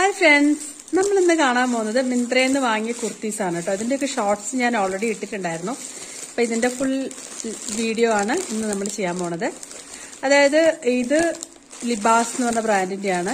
hi friends നമ്മൾ ഇന്ന് കാണാൻ പോകുന്നത് മിന്ത്രയിൽ നിന്ന് വാങ്ങിയ കുർത്തീസ് ആണ് കേട്ടോ ഇതിന്റെയൊക്കെ ഷോർട്സ് ഞാൻ ഓൾറെഡി ഇട്ടിട്ടുണ്ടായിരുന്നു അപ്പൊ ഇതിന്റെ ഫുൾ വീഡിയോ ആണ് ഇന്ന് നമ്മൾ ചെയ്യാൻ പോണത് അതായത് ഇത് ലിബാസ് എന്ന് പറഞ്ഞ ബ്രാൻഡിന്റെയാണ്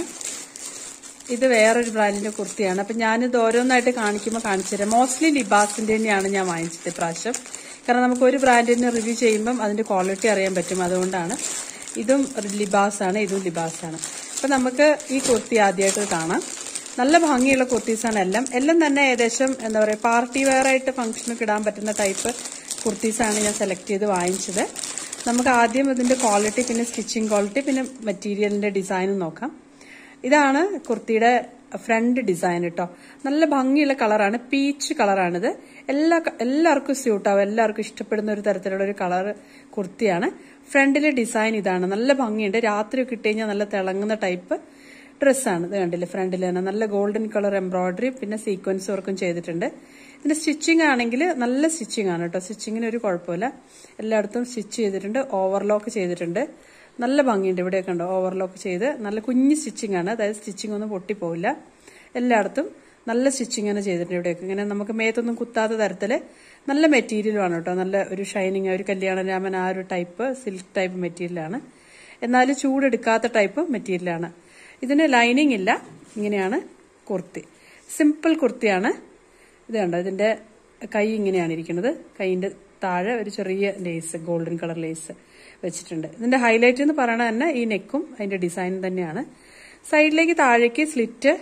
ഇത് വേറൊരു ബ്രാൻഡിന്റെ കുർത്തിയാണ് അപ്പൊ ഞാനിത് ഓരോന്നായിട്ട് കാണിക്കുമ്പോൾ കാണിച്ചു തരാം മോസ്റ്റ്ലി ലിബാസിന്റെ തന്നെയാണ് ഞാൻ വാങ്ങിച്ചത് ഇപ്രാവശ്യം കാരണം നമുക്ക് ഒരു ബ്രാൻഡിന് റിവ്യൂ ചെയ്യുമ്പം അതിന്റെ ക്വാളിറ്റി അറിയാൻ പറ്റും അതുകൊണ്ടാണ് ഇതും ലിബാസ് ആണ് ഇതും ലിബാസ് ആണ് അപ്പൊ നമുക്ക് ഈ കുർത്തി ആദ്യമായിട്ട് കാണാം നല്ല ഭംഗിയുള്ള കുർത്തീസാണ് എല്ലാം എല്ലാം തന്നെ ഏകദേശം എന്താ പറയുക പാർട്ടി വെയർ ആയിട്ട് ഫംഗ്ഷനൊക്കെ ഇടാൻ പറ്റുന്ന ടൈപ്പ് കുർത്തീസാണ് ഞാൻ സെലക്ട് ചെയ്ത് വാങ്ങിച്ചത് നമുക്ക് ആദ്യം ഇതിന്റെ ക്വാളിറ്റി പിന്നെ സ്റ്റിച്ചിങ് ക്വാളിറ്റി പിന്നെ മെറ്റീരിയലിന്റെ ഡിസൈനും നോക്കാം ഇതാണ് കുർത്തിയുടെ ഫ്രണ്ട് ഡിസൈൻ കേട്ടോ നല്ല ഭംഗിയുള്ള കളറാണ് പീച്ച് കളറാണിത് എല്ലാ എല്ലാവർക്കും സ്യൂട്ട് ആവും എല്ലാവർക്കും ഇഷ്ടപ്പെടുന്ന ഒരു തരത്തിലുള്ള ഒരു കളർ കുർത്തിയാണ് ഫ്രണ്ടിലെ ഡിസൈൻ ഇതാണ് നല്ല ഭംഗിയുണ്ട് രാത്രി ഒക്കെ ഇട്ട് കഴിഞ്ഞാൽ നല്ല തിളങ്ങുന്ന ടൈപ്പ് ഡ്രസ്സാണ് ഇത് കണ്ടില്ലേ ഫ്രണ്ടിൽ തന്നെ നല്ല ഗോൾഡൻ കളർ എംബ്രോയിഡറി പിന്നെ സീക്വൻസ് വർക്കും ചെയ്തിട്ടുണ്ട് ഇതിന്റെ സ്റ്റിച്ചിങ് ആണെങ്കിൽ നല്ല സ്റ്റിച്ചിങ് ആണ് കേട്ടോ സ്റ്റിച്ചിങ്ങിന് ഒരു കുഴപ്പമില്ല എല്ലായിടത്തും സ്റ്റിച്ച് ചെയ്തിട്ടുണ്ട് ഓവർലോക്ക് ചെയ്തിട്ടുണ്ട് നല്ല ഭംഗിയുണ്ട് ഇവിടെയൊക്കെ ഉണ്ടോ ഓവർലോക്ക് ചെയ്ത് നല്ല കുഞ്ഞ് സ്റ്റിച്ചിങ് ആണ് അതായത് സ്റ്റിച്ചിങ് ഒന്നും പൊട്ടിപ്പോവില്ല എല്ലായിടത്തും നല്ല സ്റ്റിച്ചിങ് ആണ് ചെയ്തിട്ടുണ്ട് ഇവിടെയൊക്കെ ഇങ്ങനെ നമുക്ക് മേത്തൊന്നും കുത്താത്ത തരത്തിൽ നല്ല മെറ്റീരിയലുമാണ് കേട്ടോ നല്ല ഒരു ഷൈനിങ് ഒരു കല്യാണ രാമൻ ആ ഒരു ടൈപ്പ് സിൽക്ക് ടൈപ്പ് മെറ്റീരിയലാണ് എന്നാലും ചൂടെടുക്കാത്ത ടൈപ്പ് മെറ്റീരിയലാണ് ഇതിന് ലൈനിങ് ഇല്ല ഇങ്ങനെയാണ് കുർത്തി സിമ്പിൾ കുർത്തിയാണ് ഇത് കണ്ടോ ഇതിന്റെ കൈ ഇങ്ങനെയാണ് ഇരിക്കുന്നത് കൈയിന്റെ താഴെ ഒരു ചെറിയ ലേസ് ഗോൾഡൻ കളർ ലേസ് വെച്ചിട്ടുണ്ട് ഇതിന്റെ ഹൈലൈറ്റ് എന്ന് പറയണത് തന്നെ ഈ നെക്കും അതിന്റെ ഡിസൈൻ തന്നെയാണ് സൈഡിലേക്ക് താഴേക്ക് സ്ലിറ്റ്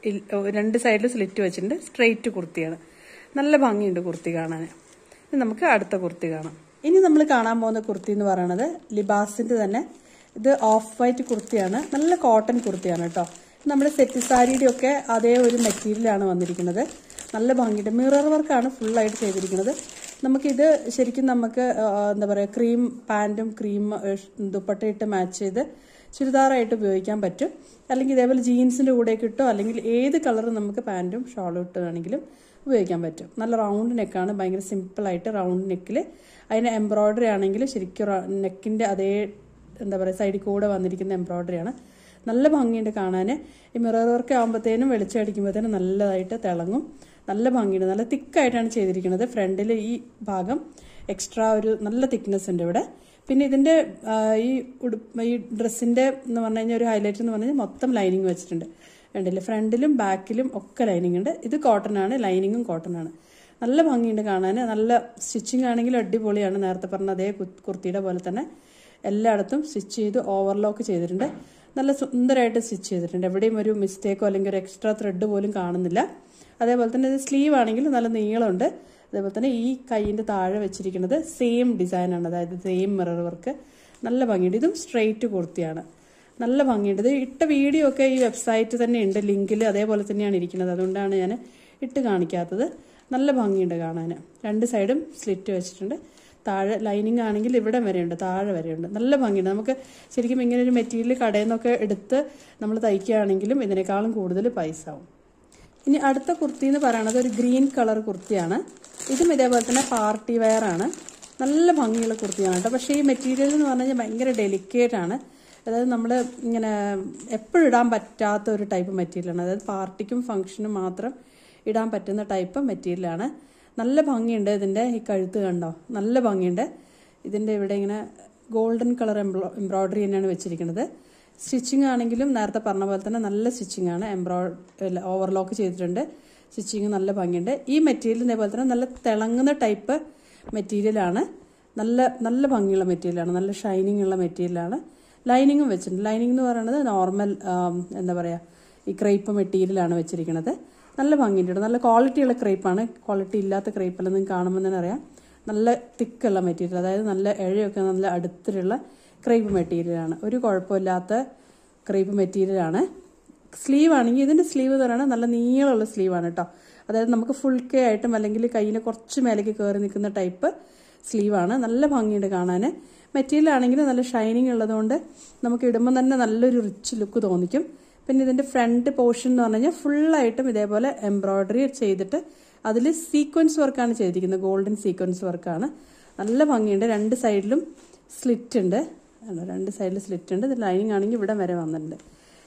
രണ്ട് സൈഡിൽ സ്ലിറ്റ് വെച്ചിട്ടുണ്ട് സ്ട്രെയിറ്റ് കുർത്തിയാണ് നല്ല ഭംഗിയുണ്ട് കുർത്തി കാണാൻ ഇനി നമുക്ക് അടുത്ത കുർത്തി കാണാം ഇനി നമ്മൾ കാണാൻ പോകുന്ന കുർത്തി എന്ന് പറയുന്നത് ലിബാസിന്റെ തന്നെ ഇത് ഓഫ് വൈറ്റ് കുർത്തിയാണ് നല്ല കോട്ടൺ കുർത്തിയാണ് കേട്ടോ നമ്മുടെ സെറ്റ് സാരിയുടെ ഒക്കെ അതേ ഒരു മെറ്റീരിയലാണ് വന്നിരിക്കുന്നത് നല്ല ഭംഗിയുണ്ട് മിറർ വർക്കാണ് ഫുള്ളായിട്ട് ചെയ്തിരിക്കുന്നത് നമുക്കിത് ശരിക്കും നമുക്ക് എന്താ പറയുക ക്രീം പാൻറ്റും ക്രീം ദുപ്പട്ടയിട്ട് മാച്ച് ചെയ്ത് ചുരിദാറായിട്ട് ഉപയോഗിക്കാൻ പറ്റും അല്ലെങ്കിൽ ഇതേപോലെ ജീൻസിൻ്റെ കൂടെ കിട്ടോ അല്ലെങ്കിൽ ഏത് കളർ നമുക്ക് പാൻറ്റും ഷോളും ഇട്ട് വേണമെങ്കിലും ഉപയോഗിക്കാൻ പറ്റും നല്ല റൗണ്ട് നെക്കാണ് ഭയങ്കര സിമ്പിളായിട്ട് റൗണ്ട് നെക്കിൽ അതിന് എംബ്രോയ്ഡറി ആണെങ്കിൽ ശരിക്കും നെക്കിൻ്റെ അതേ എന്താ പറയുക സൈഡിൽ കൂടെ വന്നിരിക്കുന്ന എംബ്രോയ്ഡറിയാണ് നല്ല ഭംഗിയുണ്ട് കാണാൻ ഈ മിറർ വർക്ക് ആകുമ്പോഴത്തേനും വെളിച്ചം അടിക്കുമ്പോഴത്തേനും നല്ലതായിട്ട് തിളങ്ങും നല്ല ഭംഗിയുണ്ട് നല്ല തിക്കായിട്ടാണ് ചെയ്തിരിക്കുന്നത് ഫ്രണ്ടിൽ ഈ ഭാഗം എക്സ്ട്രാ ഒരു നല്ല തിക്നെസ് ഉണ്ട് ഇവിടെ പിന്നെ ഇതിന്റെ ഈ ഉടുപ്പ് ഈ ഡ്രസ്സിന്റെ എന്ന് പറഞ്ഞു കഴിഞ്ഞാൽ ഒരു ഹൈലൈറ്റ് എന്ന് പറഞ്ഞാൽ മൊത്തം ലൈനിങ് വെച്ചിട്ടുണ്ട് കണ്ടില്ലേ ഫ്രണ്ടിലും ബാക്കിലും ഒക്കെ ലൈനിങ് ഉണ്ട് ഇത് കോട്ടൺ ആണ് ലൈനിങ്ങും കോട്ടൺ ആണ് നല്ല ഭംഗിയുണ്ട് കാണാൻ നല്ല സ്റ്റിച്ചിങ് ആണെങ്കിലും അടിപൊളിയാണ് നേരത്തെ പറഞ്ഞ അതേ കുർത്തിയുടെ പോലെ തന്നെ എല്ലായിടത്തും സ്റ്റിച്ച് ചെയ്ത് ഓവർലോക്ക് ചെയ്തിട്ടുണ്ട് നല്ല സുന്ദരമായിട്ട് സ്റ്റിച്ച് ചെയ്തിട്ടുണ്ട് എവിടെയും ഒരു മിസ്റ്റേക്കോ അല്ലെങ്കിൽ ഒരു എക്സ്ട്രാ ത്രെഡ് പോലും കാണുന്നില്ല അതേപോലെ തന്നെ ഇത് സ്ലീവ് ആണെങ്കിൽ നല്ല നീളമുണ്ട് അതേപോലെ തന്നെ ഈ കൈയിൻ്റെ താഴെ വെച്ചിരിക്കുന്നത് സെയിം ഡിസൈനാണ് അതായത് സെയിം മിറർ വർക്ക് നല്ല ഭംഗിയുണ്ട് ഇതും സ്ട്രെയിറ്റ് കുർത്തിയാണ് നല്ല ഭംഗിയുണ്ട് ഇത് ഇട്ട വീഡിയോ ഒക്കെ ഈ വെബ്സൈറ്റ് തന്നെ ഉണ്ട് ലിങ്കിൽ അതേപോലെ തന്നെയാണ് ഇരിക്കുന്നത് അതുകൊണ്ടാണ് ഞാൻ ഇട്ട് കാണിക്കാത്തത് നല്ല ഭംഗിയുണ്ട് കാണാൻ രണ്ട് സൈഡും സ്ലിറ്റ് വെച്ചിട്ടുണ്ട് താഴെ ലൈനിങ് ആണെങ്കിൽ ഇവിടെ വരെയുണ്ട് താഴെ വരെയുണ്ട് നല്ല ഭംഗിയുണ്ട് നമുക്ക് ശരിക്കും ഇങ്ങനെ ഒരു മെറ്റീരിയൽ കടയിൽ നിന്നൊക്കെ എടുത്ത് നമ്മൾ തയ്ക്കുകയാണെങ്കിലും ഇതിനേക്കാളും കൂടുതൽ പൈസ ആവും ഇനി അടുത്ത കുർത്തി എന്ന് പറയുന്നത് ഒരു ഗ്രീൻ കളർ കുർത്തിയാണ് ഇതും ഇതേപോലെ തന്നെ പാർട്ടി വെയർ ആണ് നല്ല ഭംഗിയുള്ള കുർത്തിയാണ് കേട്ടോ പക്ഷേ ഈ മെറ്റീരിയൽ എന്ന് പറഞ്ഞു കഴിഞ്ഞാൽ ഭയങ്കര ഡെലിക്കേറ്റ് ആണ് അതായത് നമ്മൾ ഇങ്ങനെ എപ്പോഴും ഇടാൻ പറ്റാത്ത ഒരു ടൈപ്പ് മെറ്റീരിയലാണ് അതായത് പാർട്ടിക്കും ഫംഗ്ഷനും മാത്രം ഇടാൻ പറ്റുന്ന ടൈപ്പ് മെറ്റീരിയലാണ് നല്ല ഭംഗിയുണ്ട് ഇതിൻ്റെ ഈ കഴുത്ത് കണ്ടോ നല്ല ഭംഗിയുണ്ട് ഇതിൻ്റെ ഇവിടെ ഇങ്ങനെ ഗോൾഡൻ കളർ എംബ്രോ എംബ്രോയ്ഡറി തന്നെയാണ് വെച്ചിരിക്കുന്നത് സ്റ്റിച്ചിങ് ആണെങ്കിലും നേരത്തെ പറഞ്ഞ പോലെ തന്നെ നല്ല സ്റ്റിച്ചിങ് ആണ് എംബ്രോയ്ഡ് ഓവർലോക്ക് ചെയ്തിട്ടുണ്ട് സ്റ്റിച്ചിങ് നല്ല ഭംഗിയുണ്ട് ഈ മെറ്റീരിയൽ ഇതേപോലെ തന്നെ നല്ല തിളങ്ങുന്ന ടൈപ്പ് മെറ്റീരിയലാണ് നല്ല നല്ല ഭംഗിയുള്ള മെറ്റീരിയലാണ് നല്ല ഷൈനിങ് ഉള്ള മെറ്റീരിയലാണ് ലൈനിങ്ങും വെച്ചിട്ടുണ്ട് ലൈനിങ് എന്ന് പറയുന്നത് നോർമൽ എന്താ പറയുക ഈ ക്രേപ്പ് മെറ്റീരിയലാണ് വെച്ചിരിക്കുന്നത് നല്ല ഭംഗിയുണ്ട് നല്ല ക്വാളിറ്റിയുള്ള ക്രേപ്പാണ് ക്വാളിറ്റി ഇല്ലാത്ത ക്രേപ്പെല്ലാം നിങ്ങൾക്ക് കാണുമ്പോൾ തന്നെ അറിയാം നല്ല തിക്കുള്ള മെറ്റീരിയൽ അതായത് നല്ല ഇഴയൊക്കെ നല്ല അടുത്തിലുള്ള ക്രേപ്പ് മെറ്റീരിയലാണ് ഒരു കുഴപ്പമില്ലാത്ത ക്രേപ്പ് മെറ്റീരിയലാണ് സ്ലീവ് ആണെങ്കിൽ ഇതിൻ്റെ സ്ലീവ് എന്ന് പറയുന്നത് നല്ല നീളമുള്ള സ്ലീവാണ് കേട്ടോ അതായത് നമുക്ക് ഫുൾ കെ ആയിട്ടും അല്ലെങ്കിൽ കയ്യിൽ കുറച്ച് മേലേക്ക് കയറി നിൽക്കുന്ന ടൈപ്പ് സ്ലീവാണ് നല്ല ഭംഗിയുണ്ട് കാണാൻ മെറ്റീരിയൽ ആണെങ്കിൽ നല്ല ഷൈനിങ് ഉള്ളതുകൊണ്ട് നമുക്ക് ഇടുമ്പോൾ തന്നെ നല്ലൊരു റിച്ച് ലുക്ക് തോന്നിക്കും പിന്നെ ഇതിന്റെ ഫ്രണ്ട് പോർഷൻ എന്ന് പറഞ്ഞു കഴിഞ്ഞാൽ ഫുള്ളായിട്ടും ഇതേപോലെ എംബ്രോയിഡറി ചെയ്തിട്ട് അതിൽ സീക്വൻസ് വർക്കാണ് ചെയ്തിരിക്കുന്നത് ഗോൾഡൻ സീക്വൻസ് വർക്കാണ് നല്ല ഭംഗിയുണ്ട് രണ്ട് സൈഡിലും സ്ലിറ്റ് ഉണ്ട് രണ്ട് സൈഡിൽ സ്ലിറ്റ് ഉണ്ട് ഇത് ലൈനിങ് ആണെങ്കിൽ ഇവിടെ വരെ വന്നിട്ടുണ്ട്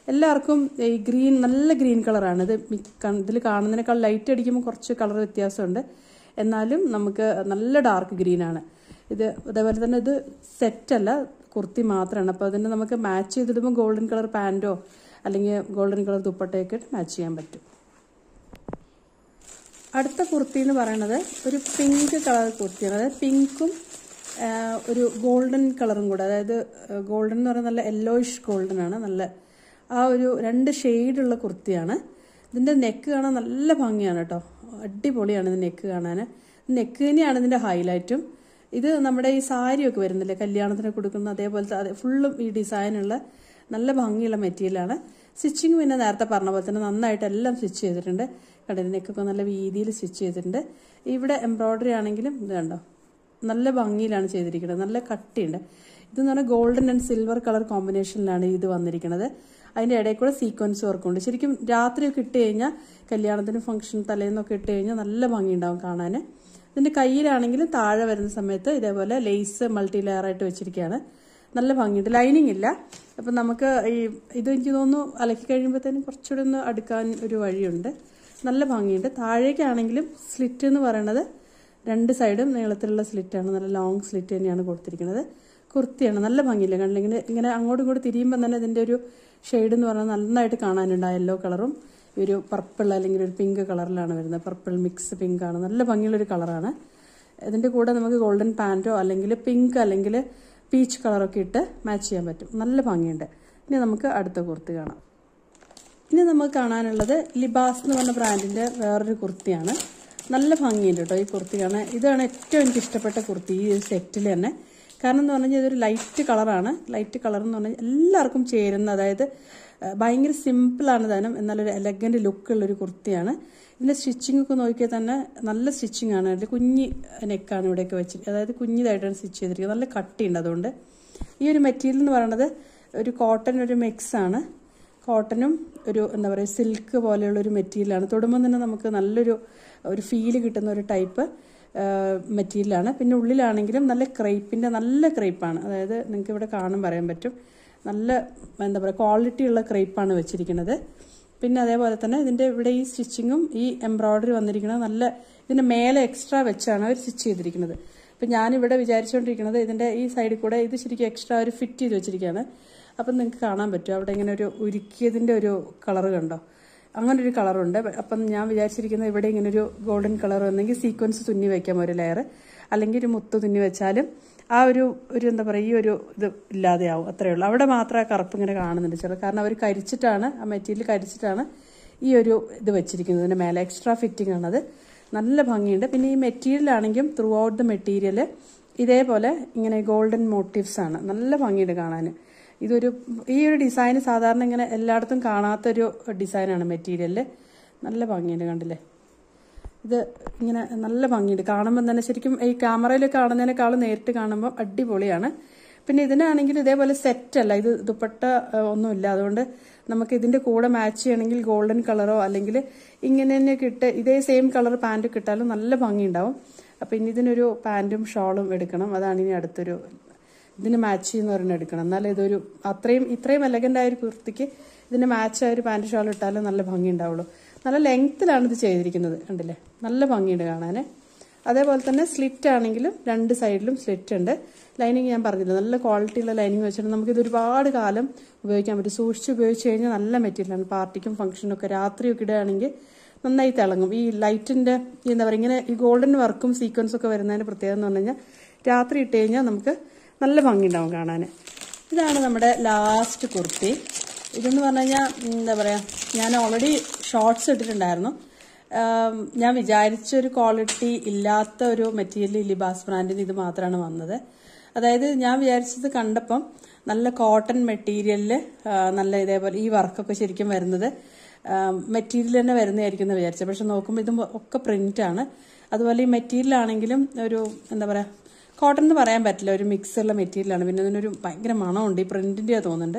എല്ലാവർക്കും ഈ ഗ്രീൻ നല്ല ഗ്രീൻ കളറാണ് ഇത് ഇതിൽ കാണുന്നതിനേക്കാൾ ലൈറ്റ് അടിക്കുമ്പോൾ കുറച്ച് കളർ വ്യത്യാസമുണ്ട് എന്നാലും നമുക്ക് നല്ല ഡാർക്ക് ഗ്രീനാണ് ഇത് അതേപോലെ തന്നെ ഇത് സെറ്റല്ല കുർത്തി മാത്രമാണ് അപ്പോൾ അതിന് നമുക്ക് മാച്ച് ചെയ്തിടുമ്പോൾ ഗോൾഡൻ കളർ പാൻറ്റോ അല്ലെങ്കിൽ ഗോൾഡൻ കളർ ദുപ്പട്ടയൊക്കെ മാച്ച് ചെയ്യാൻ പറ്റും അടുത്ത കുർത്തി എന്ന് പറയുന്നത് ഒരു പിങ്ക് കളർ കുർത്തിയാണ് അതായത് പിങ്കും ഒരു ഗോൾഡൻ കളറും കൂടെ അതായത് ഗോൾഡൻ എന്ന് പറയുന്നത് നല്ല യെല്ലോയിഷ് ഗോൾഡൻ ആണ് നല്ല ആ ഒരു രണ്ട് ഷെയ്ഡുള്ള കുർത്തിയാണ് ഇതിൻ്റെ നെക്ക് കാണാൻ നല്ല ഭംഗിയാണ് കേട്ടോ അടിപൊളിയാണ് ഇത് നെക്ക് കാണാൻ നെക്ക് തന്നെയാണ് ഇതിൻ്റെ ഹൈലൈറ്റും ഇത് നമ്മുടെ ഈ സാരിയൊക്കെ വരുന്നില്ലേ കല്യാണത്തിന് കൊടുക്കുന്ന അതേപോലത്തെ അതെ ഫുള്ളും ഈ ഡിസൈനുള്ള നല്ല ഭംഗിയുള്ള മെറ്റീരിയലാണ് സ്റ്റിച്ചിങ് പിന്നെ നേരത്തെ പറഞ്ഞ പോലെ തന്നെ നന്നായിട്ട് എല്ലാം സ്റ്റിച്ച് ചെയ്തിട്ടുണ്ട് കണ്ടിട്ട് നെക്കൊക്കെ നല്ല വീതിയിൽ സ്റ്റിച്ച് ചെയ്തിട്ടുണ്ട് ഇവിടെ എംബ്രോയ്ഡറി ആണെങ്കിലും ഇത് കണ്ടോ നല്ല ഭംഗിയിലാണ് ചെയ്തിരിക്കുന്നത് നല്ല കട്ടിയുണ്ട് ഇതെന്ന് പറഞ്ഞാൽ ഗോൾഡൻ ആൻഡ് സിൽവർ കളർ കോമ്പിനേഷനിലാണ് ഇത് വന്നിരിക്കുന്നത് അതിൻ്റെ ഇടയിൽ കൂടെ സീക്വൻസ് വർക്കുണ്ട് ശരിക്കും രാത്രിയൊക്കെ ഇട്ട് കഴിഞ്ഞാൽ കല്യാണത്തിന് ഫംഗ്ഷൻ തലേന്നൊക്കെ ഇട്ട് കഴിഞ്ഞാൽ നല്ല ഭംഗിയുണ്ടാവും കാണാൻ ഇതിൻ്റെ കയ്യിലാണെങ്കിലും താഴെ വരുന്ന സമയത്ത് ഇതേപോലെ ലേസ് മൾട്ടി ലെയർ ആയിട്ട് വെച്ചിരിക്കുകയാണ് നല്ല ഭംഗിയുണ്ട് ലൈനിങ് ഇല്ല അപ്പം നമുക്ക് ഈ ഇത് എനിക്ക് തോന്നുന്നു അലക്കി കഴിയുമ്പോഴത്തേനും കുറച്ചുകൂടെ ഒന്ന് അടുക്കാൻ ഒരു വഴിയുണ്ട് നല്ല ഭംഗിയുണ്ട് താഴേക്കാണെങ്കിലും സ്ലിറ്റ് എന്ന് പറയുന്നത് രണ്ട് സൈഡും നീളത്തിലുള്ള സ്ലിറ്റാണ് നല്ല ലോങ് സ്ലിറ്റ് തന്നെയാണ് കൊടുത്തിരിക്കുന്നത് കുർത്തിയാണ് നല്ല ഭംഗിയില്ല കണ്ടില്ല ഇങ്ങനെ ഇങ്ങനെ അങ്ങോട്ടും ഇങ്ങോട്ടും തിരിയുമ്പോൾ തന്നെ ഇതിൻ്റെ ഒരു ഷെയ്ഡ് എന്ന് പറഞ്ഞാൽ നന്നായിട്ട് കാണാനുണ്ട് ആ യെല്ലോ കളറും ഒരു പർപ്പിൾ അല്ലെങ്കിൽ ഒരു പിങ്ക് കളറിലാണ് വരുന്നത് പർപ്പിൾ മിക്സ് പിങ്ക് ആണ് നല്ല ഭംഗിയുള്ളൊരു കളറാണ് ഇതിൻ്റെ കൂടെ നമുക്ക് ഗോൾഡൻ പാൻറ്റോ അല്ലെങ്കിൽ പിങ്ക് അല്ലെങ്കിൽ പീച്ച് കളറൊക്കെ ഇട്ട് മാച്ച് ചെയ്യാൻ പറ്റും നല്ല ഭംഗിയുണ്ട് ഇനി നമുക്ക് അടുത്ത കുർത്തി കാണാം ഇനി നമുക്ക് കാണാനുള്ളത് ലിബാസ് എന്ന് പറഞ്ഞ ബ്രാൻഡിൻ്റെ വേറൊരു കുർത്തിയാണ് നല്ല ഭംഗിയുണ്ട് കേട്ടോ ഈ കുർത്തി കാണാൻ ഇതാണ് ഏറ്റവും എനിക്ക് ഇഷ്ടപ്പെട്ട കുർത്തി ഈ ഒരു സെറ്റിൽ തന്നെ കാരണം എന്ന് പറഞ്ഞാൽ ഇതൊരു ലൈറ്റ് കളറാണ് ലൈറ്റ് കളർ എന്ന് പറഞ്ഞാൽ എല്ലാവർക്കും ചേരുന്ന അതായത് ഭയങ്കര സിമ്പിളാണ് താനും എന്നാലൊരു എലഗൻറ്റ് ലുക്കുള്ളൊരു കുർത്തിയാണ് ഇതിൻ്റെ സ്റ്റിച്ചിങ് ഒക്കെ നോക്കിയാൽ തന്നെ നല്ല സ്റ്റിച്ചിങ് ആണ് അതിൽ കുഞ്ഞി നെക്കാണ് ഇവിടെയൊക്കെ വെച്ചിട്ട് അതായത് കുഞ്ഞിതായിട്ടാണ് സ്റ്റിച്ച് ചെയ്തിരിക്കുന്നത് നല്ല കട്ടിയുണ്ട് അതുകൊണ്ട് ഈ ഒരു മെറ്റീരിയൽ എന്ന് പറയുന്നത് ഒരു കോട്ടൺ ഒരു മിക്സ് ആണ് കോട്ടനും ഒരു എന്താ പറയുക സിൽക്ക് പോലെയുള്ള ഒരു മെറ്റീരിയലാണ് തൊടുമ്പോൾ തന്നെ നമുക്ക് നല്ലൊരു ഒരു ഫീല് കിട്ടുന്ന ഒരു ടൈപ്പ് മെറ്റീരിയലാണ് പിന്നെ ഉള്ളിലാണെങ്കിലും നല്ല ക്രൈപ്പിൻ്റെ നല്ല ക്രൈപ്പാണ് അതായത് നിങ്ങൾക്ക് ഇവിടെ കാണും പറയാൻ പറ്റും നല്ല എന്താ പറയുക ക്വാളിറ്റി ഉള്ള ക്രൈപ്പാണ് വെച്ചിരിക്കുന്നത് പിന്നെ അതേപോലെ തന്നെ ഇതിൻ്റെ ഇവിടെ ഈ സ്റ്റിച്ചിങ്ങും ഈ എംബ്രോയ്ഡറി വന്നിരിക്കുന്നത് നല്ല ഇതിൻ്റെ മേലെ എക്സ്ട്രാ വെച്ചാണ് അവർ സ്റ്റിച്ച് ചെയ്തിരിക്കുന്നത് അപ്പം ഞാനിവിടെ വിചാരിച്ചുകൊണ്ടിരിക്കുന്നത് ഇതിൻ്റെ ഈ സൈഡിൽ കൂടെ ഇത് ശരിക്കും എക്സ്ട്രാ ഒരു ഫിറ്റ് ചെയ്ത് വെച്ചിരിക്കുകയാണ് അപ്പം നിങ്ങൾക്ക് കാണാൻ പറ്റും അവിടെ ഇങ്ങനെ ഒരു ഉരുക്കിയതിൻ്റെ ഒരു കളർ കണ്ടോ അങ്ങനെ ഒരു കളറുണ്ട് അപ്പം ഞാൻ വിചാരിച്ചിരിക്കുന്നത് ഇവിടെ ഇങ്ങനെ ഒരു ഗോൾഡൻ കളർ വന്നെങ്കിൽ സീക്വൻസ് തുന്നി വയ്ക്കാം ഒരു ലെയർ അല്ലെങ്കിൽ ഒരു മുത്ത് തുന്നി വെച്ചാലും ആ ഒരു ഒരു എന്താ പറയുക ഈ ഒരു ഇത് ഇല്ലാതെയാവും അത്രയേ ഉള്ളൂ അവിടെ മാത്രം ആ കറുപ്പ് ഇങ്ങനെ കാണുന്നുണ്ട് ചില കാരണം അവർ കരിച്ചിട്ടാണ് ആ മെറ്റീരിയൽ കരിച്ചിട്ടാണ് ഈ ഒരു ഇത് വെച്ചിരിക്കുന്നത് ഇതിൻ്റെ മേലെ എക്സ്ട്രാ ഫിറ്റിംഗ് ആണത് നല്ല ഭംഗിയുണ്ട് പിന്നെ ഈ മെറ്റീരിയൽ ആണെങ്കിലും ത്രൂ ഔട്ട് ദ മെറ്റീരിയൽ ഇതേപോലെ ഇങ്ങനെ ഗോൾഡൻ മോട്ടീവ്സ് ആണ് നല്ല ഭംഗിയുണ്ട് കാണാൻ ഇതൊരു ഈ ഒരു ഡിസൈൻ സാധാരണ ഇങ്ങനെ എല്ലായിടത്തും കാണാത്തൊരു ഡിസൈനാണ് മെറ്റീരിയലിൽ നല്ല ഭംഗിയുണ്ട് കണ്ടില്ലേ ഇത് ഇങ്ങനെ നല്ല ഭംഗിയുണ്ട് കാണുമ്പോൾ തന്നെ ശരിക്കും ഈ ക്യാമറയിൽ കാണുന്നതിനേക്കാളും നേരിട്ട് കാണുമ്പോൾ അടിപൊളിയാണ് പിന്നെ ഇതിനാണെങ്കിൽ ഇതേപോലെ സെറ്റ് അല്ല ഇത് ദുപ്പട്ട ഒന്നുമില്ല അതുകൊണ്ട് നമുക്ക് ഇതിന്റെ കൂടെ മാച്ച് ചെയ്യണമെങ്കിൽ ഗോൾഡൻ കളറോ അല്ലെങ്കിൽ ഇങ്ങനെ തന്നെ കിട്ട് ഇതേ സെയിം കളർ പാൻറ് കിട്ടാലും നല്ല ഭംഗിയുണ്ടാവും അപ്പം ഇനി ഇതിനൊരു പാൻറ്റും ഷോളും എടുക്കണം അതാണ് ഇനി അടുത്തൊരു ഇതിന് മാച്ച് ചെയ്യുന്ന ഒരെണ്ണം എടുക്കണം എന്നാലേ ഇതൊരു അത്രയും ഇത്രയും എലഗൻ്റ് ആയ ഒരു കുർത്തിക്ക് ഇതിന് മാച്ച് ആയ ഒരു പാൻറ് ഷോൾ ഇട്ടാലും നല്ല ഭംഗി ഉണ്ടാവുള്ളൂ നല്ല ലെങ്ത്തിലാണ് ഇത് ചെയ്തിരിക്കുന്നത് കണ്ടില്ലേ നല്ല ഭംഗിയുണ്ട് കാണാൻ അതേപോലെ തന്നെ സ്ലിറ്റ് ആണെങ്കിലും രണ്ട് സൈഡിലും സ്ലിറ്റ് ഉണ്ട് ലൈനിങ് ഞാൻ പറഞ്ഞില്ല നല്ല ക്വാളിറ്റിയുള്ള ലൈനിങ് വെച്ചിട്ട് നമുക്കിത് ഒരുപാട് കാലം ഉപയോഗിക്കാൻ പറ്റും സൂക്ഷിച്ച് ഉപയോഗിച്ച് കഴിഞ്ഞാൽ നല്ല മെറ്റീരിയലാണ് പാർട്ടിക്കും ഫംഗ്ഷനും ഒക്കെ രാത്രിയൊക്കെ ഇടുകയാണെങ്കിൽ നന്നായി തിളങ്ങും ഈ ലൈറ്റിൻ്റെ എന്താ പറയുക ഇങ്ങനെ ഈ ഗോൾഡൻ വർക്കും സീക്വൻസും ഒക്കെ വരുന്നതിന് പ്രത്യേകത എന്ന് പറഞ്ഞു കഴിഞ്ഞാൽ രാത്രി ഇട്ട് കഴിഞ്ഞാൽ നമുക്ക് നല്ല ഭംഗിയുണ്ടാവും കാണാൻ ഇതാണ് നമ്മുടെ ലാസ്റ്റ് കുർത്തി ഇതെന്ന് പറഞ്ഞു കഴിഞ്ഞാൽ എന്താ പറയുക ഞാൻ ഓൾറെഡി ഷോർട്സ് ഇട്ടിട്ടുണ്ടായിരുന്നു ഞാൻ വിചാരിച്ചൊരു ക്വാളിറ്റി ഇല്ലാത്ത ഒരു മെറ്റീരിയൽ ലിബാസ് ബ്രാൻഡിന് ഇത് മാത്രമാണ് വന്നത് അതായത് ഞാൻ വിചാരിച്ചത് കണ്ടപ്പം നല്ല കോട്ടൺ മെറ്റീരിയലിൽ നല്ല ഇതേപോലെ ഈ വർക്കൊക്കെ ശരിക്കും വരുന്നത് മെറ്റീരിയൽ തന്നെ വരുന്നതായിരിക്കും എന്ന് വിചാരിച്ചത് പക്ഷെ നോക്കുമ്പോൾ ഇത് ഒക്കെ പ്രിന്റ് ആണ് അതുപോലെ ഈ മെറ്റീരിയൽ ആണെങ്കിലും ഒരു എന്താ പറയുക കോട്ടൺ എന്ന് പറയാൻ പറ്റില്ല ഒരു മിക്സുള്ള മെറ്റീരിയലാണ് പിന്നെ അതിനൊരു ഭയങ്കര മണമുണ്ട് ഈ പ്രിന്റിൻ്റെ തോന്നുന്നുണ്ട്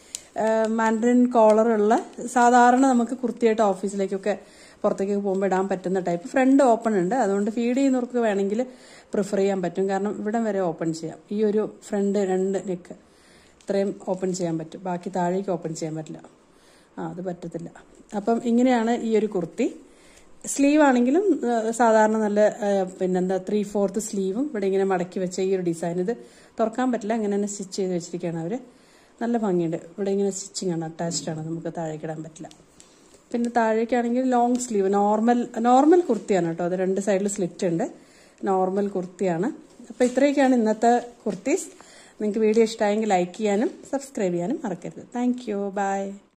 മാൻഡറിൻ കോളറുള്ള സാധാരണ നമുക്ക് കുർത്തിയായിട്ട് ഓഫീസിലേക്കൊക്കെ പുറത്തേക്ക് പോകുമ്പോൾ ഇടാൻ പറ്റുന്ന ടൈപ്പ് ഫ്രണ്ട് ഓപ്പൺ ഉണ്ട് അതുകൊണ്ട് ഫീഡ് ചെയ്യുന്നവർക്ക് വേണമെങ്കിൽ പ്രിഫർ ചെയ്യാൻ പറ്റും കാരണം ഇവിടെ വരെ ഓപ്പൺ ചെയ്യാം ഈ ഒരു ഫ്രണ്ട് രണ്ട് നെക്ക് ഇത്രയും ഓപ്പൺ ചെയ്യാൻ പറ്റും ബാക്കി താഴേക്ക് ഓപ്പൺ ചെയ്യാൻ പറ്റില്ല ആ അത് പറ്റത്തില്ല അപ്പം ഇങ്ങനെയാണ് ഈ ഒരു കുർത്തി സ്ലീവ് ആണെങ്കിലും ആ, സാധാരണ നല്ല ആ, പിന്നെന്താ ത്രീ ഫോർത്ത് സ്ലീവും ഇവിടെ ഇങ്ങനെ മടക്കി വെച്ച ഈ ഒരു ഡിസൈൻ ഇത് തുറക്കാൻ പറ്റില്ല അങ്ങനെ തന്നെ സ്റ്റിച്ച് ചെയ്ത് വെച്ചിരിക്കുകയാണ് അവർ നല്ല ഭംഗിയുണ്ട് ഇവിടെ ഇങ്ങനെ സ്റ്റിച്ചിങ് ആണ് അറ്റാച്ച്ഡ് ആണ് നമുക്ക് താഴേക്കിടാൻ പറ്റില്ല പിന്നെ താഴേക്കാണെങ്കിൽ ലോങ് സ്ലീവ് നോർമൽ നോർമൽ കുർത്തിയാണ് കേട്ടോ അത് രണ്ട് സൈഡിൽ സ്ലിറ്റ് ഉണ്ട് നോർമൽ കുർത്തിയാണ് അപ്പോൾ ഇത്രയൊക്കെയാണ് ഇന്നത്തെ കുർത്തീസ് നിങ്ങൾക്ക് വീഡിയോ ഇഷ്ടമായെങ്കിൽ ലൈക്ക് ചെയ്യാനും സബ്സ്ക്രൈബ് ചെയ്യാനും മറക്കരുത് താങ്ക് യു ബൈ